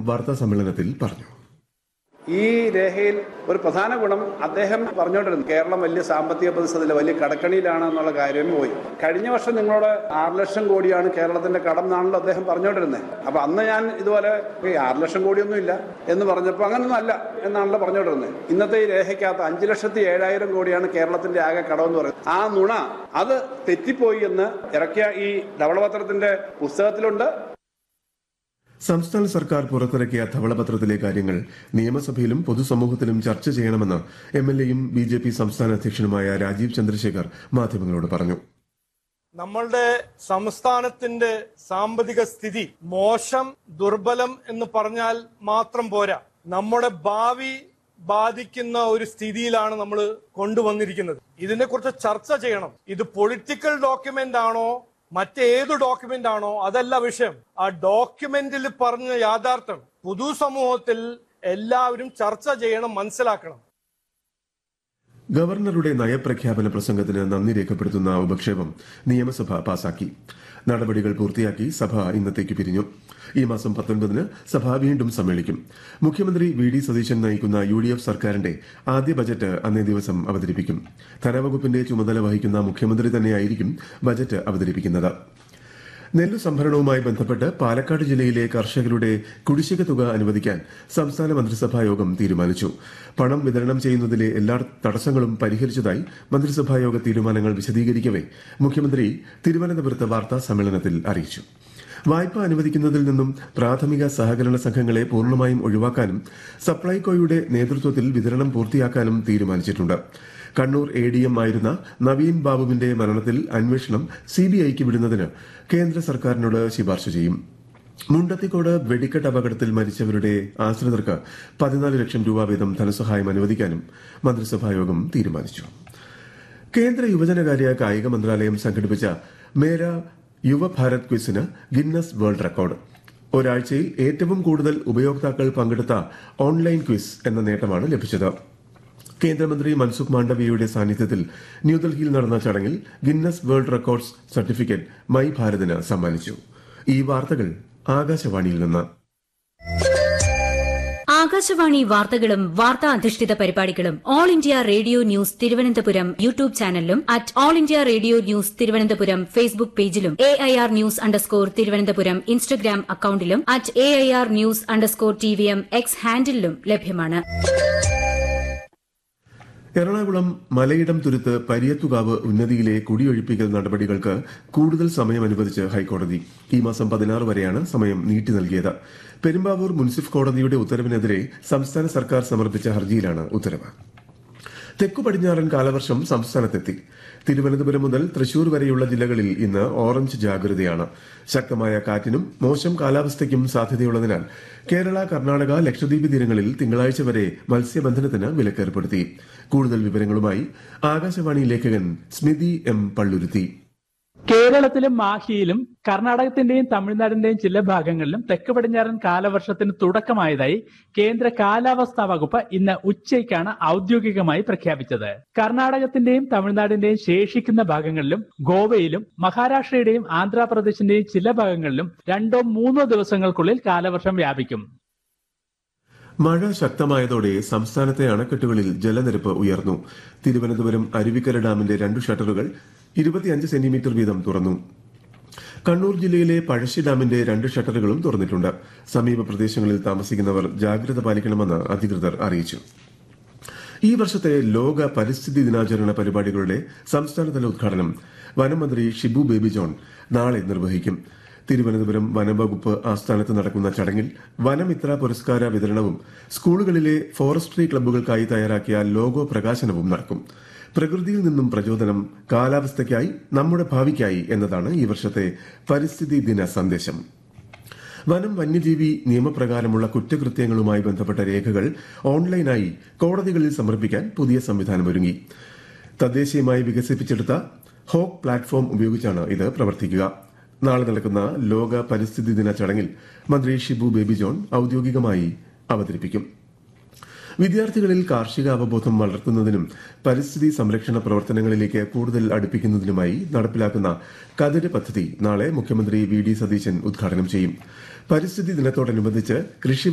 വാർത്താ സമ്മേളനത്തിൽ പറഞ്ഞു ഈ രേഖയിൽ ഒരു പ്രധാന ഗുണം അദ്ദേഹം പറഞ്ഞുകൊണ്ടിരുന്നു കേരളം വലിയ സാമ്പത്തിക പ്രതിസന്ധിയിൽ വലിയ കടക്കണിയിലാണ് എന്നുള്ള കാര്യം പോയി കഴിഞ്ഞ വർഷം നിങ്ങളോട് ആറ് ലക്ഷം കോടിയാണ് കേരളത്തിന്റെ കടം എന്നാണല്ലോ അദ്ദേഹം പറഞ്ഞുകൊണ്ടിരുന്നത് അപ്പൊ അന്ന് ഞാൻ ഇതുപോലെ ഈ ആറ് ലക്ഷം കോടിയൊന്നും ഇല്ല എന്ന് പറഞ്ഞപ്പോൾ അങ്ങനൊന്നും അല്ല എന്നാണല്ലോ പറഞ്ഞുകൊണ്ടിരുന്നത് ഇന്നത്തെ ഈ രേഖയ്ക്കകത്ത് അഞ്ച് ലക്ഷത്തി ഏഴായിരം കോടിയാണ് കേരളത്തിന്റെ ആകെ കടമെന്ന് പറയുന്നത് ആ നുണ അത് തെറ്റിപ്പോയി എന്ന് ഇറക്കിയ ഈ ധവളപത്രത്തിന്റെ പുസ്തകത്തിലുണ്ട് സംസ്ഥാന സർക്കാർ പുറത്തിറക്കിയ ധവളപത്രത്തിലെ കാര്യങ്ങൾ നിയമസഭയിലും പൊതുസമൂഹത്തിലും ചർച്ച ചെയ്യണമെന്ന് എം എൽ എയും ബി ജെ പി സംസ്ഥാന അധ്യക്ഷനുമായ രാജീവ് ചന്ദ്രശേഖർ മാധ്യമങ്ങളോട് പറഞ്ഞു നമ്മളുടെ സംസ്ഥാനത്തിന്റെ സാമ്പത്തിക സ്ഥിതി മോശം ദുർബലം എന്ന് പറഞ്ഞാൽ മാത്രം പോരാ നമ്മുടെ ഭാവി ബാധിക്കുന്ന ഒരു സ്ഥിതിയിലാണ് നമ്മൾ കൊണ്ടുവന്നിരിക്കുന്നത് ഇതിനെക്കുറിച്ച് ചർച്ച ചെയ്യണം ഇത് പൊളിറ്റിക്കൽ ഡോക്യുമെന്റ് ആണോ മറ്റേത് ഡോക്യുമെന്റ് ആണോ അതല്ല വിഷയം ആ ഡോക്യുമെന്റിൽ പറഞ്ഞ യാഥാർത്ഥ്യം പൊതുസമൂഹത്തിൽ എല്ലാവരും ചർച്ച ചെയ്യണം മനസ്സിലാക്കണം ഗവർണറുടെ നയപ്രഖ്യാപന പ്രസംഗത്തിന് നന്ദി രേഖപ്പെടുത്തുന്ന ഉപക്ഷേപം നിയമസഭ പാസാക്കി നടപടികൾ പൂർത്തിയാക്കി സഭ ഇന്നത്തേക്ക് പിരിഞ്ഞു ഈ മാസം പത്തൊൻപതിന് സഭ വീണ്ടും സമ്മേളിക്കും മുഖ്യമന്ത്രി വി ഡി സതീശൻ നയിക്കുന്ന യു ഡി എഫ് സർക്കാരിന്റെ ആദ്യ ബജറ്റ് അന്നേ ദിവസം അവതരിപ്പിക്കും ധനവകുപ്പിന്റെ ചുമതല വഹിക്കുന്ന മുഖ്യമന്ത്രി തന്നെയായിരിക്കും ബജറ്റ് അവതരിപ്പിക്കുന്നത് നെല്ലു സംഭരണവുമായി ബന്ധപ്പെട്ട് പാലക്കാട് ജില്ലയിലെ കർഷകരുടെ കുടിശ്ശിക തുക അനുവദിക്കാൻ സംസ്ഥാന മന്ത്രിസഭാ യോഗം തീരുമാനിച്ചു പണം വിതരണം ചെയ്യുന്നതിലെ എല്ലാ തടസ്സങ്ങളും പരിഹരിച്ചതായി മന്ത്രിസഭാ യോഗ തീരുമാനങ്ങൾ വിശദീകരിക്കവെ മുഖ്യമന്ത്രി തിരുവനന്തപുരത്ത് വാർത്താ സമ്മേളനത്തിൽ അറിയിച്ചു വായ്പ അനുവദിക്കുന്നതിൽ നിന്നും പ്രാഥമിക സഹകരണ സംഘങ്ങളെ പൂർണ്ണമായും ഒഴിവാക്കാനും സപ്ലൈകോയുടെ നേതൃത്വത്തിൽ വിതരണം പൂർത്തിയാക്കാനും തീരുമാനിച്ചിട്ടുണ്ട് കണ്ണൂർ എ ഡി എം ആയിരുന്ന നവീൻ ബാബുവിന്റെ മരണത്തിൽ അന്വേഷണം സിബിഐക്ക് വിടുന്നതിന് കേന്ദ്ര സർക്കാരിനോട് ശുപാർശ ചെയ്യും മുണ്ടത്തിക്കോട് വെടിക്കെട്ട് അപകടത്തിൽ മരിച്ചവരുടെ ആശ്രിതർക്ക് പതിനാല് ലക്ഷം രൂപ വീതം ധനസഹായം അനുവദിക്കാനും മന്ത്രിസഭായോഗം തീരുമാനിച്ചു കേന്ദ്ര യുവജനകാര്യ കായിക മന്ത്രാലയം സംഘടിപ്പിച്ച മേര യുവഭാരത് ക്വിസിന് ഗിന്നസ് വേൾഡ് റെക്കോർഡ് ഒരാഴ്ചയിൽ ഏറ്റവും കൂടുതൽ ഉപയോക്താക്കൾ പങ്കെടുത്ത ഓൺലൈൻ ക്വിസ് എന്ന നേട്ടമാണ് ലഭിച്ചത് കേന്ദ്രമന്ത്രി മൻസുഖ് മാണ്ഡവ്യയുടെ സാന്നിധ്യത്തിൽ ന്യൂഡൽഹിയിൽ നടന്ന ചടങ്ങിൽ Guinness World Records certificate my ഭാരതിന് സമ്മാനിച്ചു ഈ വാർത്തകൾ ആകാശവാണിയിൽ നിന്ന് ആകാശവാണി വാർത്തകളും വാർത്താ അധിഷ്ഠിത പരിപാടികളും All India Radio News Thiruvananthapuram YouTube ചാനലിലും at All India Radio News Thiruvananthapuram Facebook പേജിലും A I R news underscore Thiruvananthapuram Instagram അക്കൌണ്ടിലും at A I R news underscore T V M X ഹാൻഡിലും ലഭ്യമാണ് എറണാകുളം മലയിടം തുരുത്ത് പരിയത്തുകാവ് ഉന്നതിയിലെ കുടിയൊഴിപ്പിക്കൽ നടപടികൾക്ക് കൂടുതൽ സമയം അനുവദിച്ച് ഹൈക്കോടതി ഈ മാസം പതിനാറ് വരെയാണ് സമയം നീട്ടി നൽകിയത് പെരുമ്പാവൂർ മുൻസിഫ് കോടതിയുടെ ഉത്തരവിനെതിരെ സംസ്ഥാന സർക്കാർ സമർപ്പിച്ച ഹർജിയിലാണ് ഉത്തരവ് തെക്കു പടിഞ്ഞാറൻ കാലവർഷം സംസ്ഥാനത്തെത്തി തിരുവനന്തപുരം മുതൽ തൃശൂർ വരെയുള്ള ജില്ലകളിൽ ഇന്ന് ഓറഞ്ച് ജാഗ്രതയാണ് ശക്തമായ കാറ്റിനും മോശം കാലാവസ്ഥയ്ക്കും സാധ്യതയുള്ളതിനാൽ കേരള കർണാടക ലക്ഷദ്വീപ് തീരങ്ങളിൽ തിങ്കളാഴ്ച വരെ മത്സ്യബന്ധനത്തിന് വിലക്കേർപ്പെടുത്തി കൂടുതൽ വിവരങ്ങളുമായി ആകാശവാണി ലേഖകൻ സ്മിതി എം പള്ളുരുത്തി കേരളത്തിലും മാഹിയിലും കർണാടകത്തിന്റെയും തമിഴ്നാടിന്റെയും ചില ഭാഗങ്ങളിലും തെക്ക് പടിഞ്ഞാറൻ കാലവർഷത്തിന് തുടക്കമായതായി കേന്ദ്ര കാലാവസ്ഥാ വകുപ്പ് ഇന്ന് ഉച്ചയ്ക്കാണ് ഔദ്യോഗികമായി പ്രഖ്യാപിച്ചത് കർണാടകത്തിന്റെയും തമിഴ്നാടിന്റെയും ശേഷിക്കുന്ന ഭാഗങ്ങളിലും ഗോവയിലും മഹാരാഷ്ട്രയുടെയും ആന്ധ്രാപ്രദേശിന്റെയും ചില ഭാഗങ്ങളിലും രണ്ടോ മൂന്നോ ദിവസങ്ങൾക്കുള്ളിൽ കാലവർഷം വ്യാപിക്കും മഴ ശക്തമായതോടെ സംസ്ഥാനത്തെ അണക്കെട്ടുകളിൽ ജലനിരപ്പ് ഉയർന്നു തിരുവനന്തപുരം അരുവിക്കര ഡാമിന്റെ രണ്ടു ഷട്ടറുകൾ ഇരുപത്തിയഞ്ച് സെന്റിമീറ്റർ വീതം തുറന്നു കണ്ണൂർ ജില്ലയിലെ പഴശ്ശി ഡാമിന്റെ രണ്ട് ഷട്ടറുകളും തുറന്നിട്ടുണ്ട് സമീപ പ്രദേശങ്ങളിൽ താമസിക്കുന്നവർ ജാഗ്രത പാലിക്കണമെന്ന് അധികൃതർ അറിയിച്ചു ഈ വർഷത്തെ ലോക പരിസ്ഥിതി ദിനാചരണ പരിപാടികളുടെ സംസ്ഥാനതല ഉദ്ഘാടനം വനമന്ത്രി ഷിബു ബേബി ജോൺ നാളെ നിർവഹിക്കും തിരുവനന്തപുരം വനംവകുപ്പ് ആസ്ഥാനത്ത് നടക്കുന്ന ചടങ്ങിൽ വനമിത്ര പുരസ്കാര വിതരണവും സ്കൂളുകളിലെ ഫോറസ്ട്രി ക്ലബ്ബുകൾക്കായി തയ്യാറാക്കിയ ലോഗോ പ്രകാശനവും നടക്കും പ്രകൃതിയിൽ നിന്നും പ്രചോദനം കാലാവസ്ഥയ്ക്കായി നമ്മുടെ ഭാവിക്കായി എന്നതാണ് ഈ വർഷത്തെ പരിസ്ഥിതി ദിന സന്ദേശം വനം വന്യജീവി നിയമപ്രകാരമുള്ള കുറ്റകൃത്യങ്ങളുമായി ബന്ധപ്പെട്ട രേഖകൾ ഓൺലൈനായി കോടതികളിൽ സമർപ്പിക്കാൻ പുതിയ സംവിധാനമൊരുങ്ങി തദ്ദേശീയമായി വികസിപ്പിച്ചെടുത്ത ഹോക്ക് പ്ലാറ്റ്ഫോം ഉപയോഗിച്ചാണ് ഇത് പ്രവർത്തിക്കുക നാളെ നടക്കുന്ന ലോക പരിസ്ഥിതി ദിന ചടങ്ങിൽ മന്ത്രി ഷിബു ബേബി ജോൺ ഔദ്യോഗികമായി അവതരിപ്പിക്കും വിദ്യാർത്ഥികളിൽ കാർഷിക അവബോധം വളർത്തുന്നതിനും പരിസ്ഥിതി സംരക്ഷണ പ്രവർത്തനങ്ങളിലേക്ക് കൂടുതൽ അടുപ്പിക്കുന്നതിനുമായി നടപ്പിലാക്കുന്ന കതിര് പദ്ധതി നാളെ മുഖ്യമന്ത്രി വി ഡി സതീശൻ ഉദ്ഘാടനം ചെയ്യും പരിസ്ഥിതി ദിനത്തോടനുബന്ധിച്ച് കൃഷി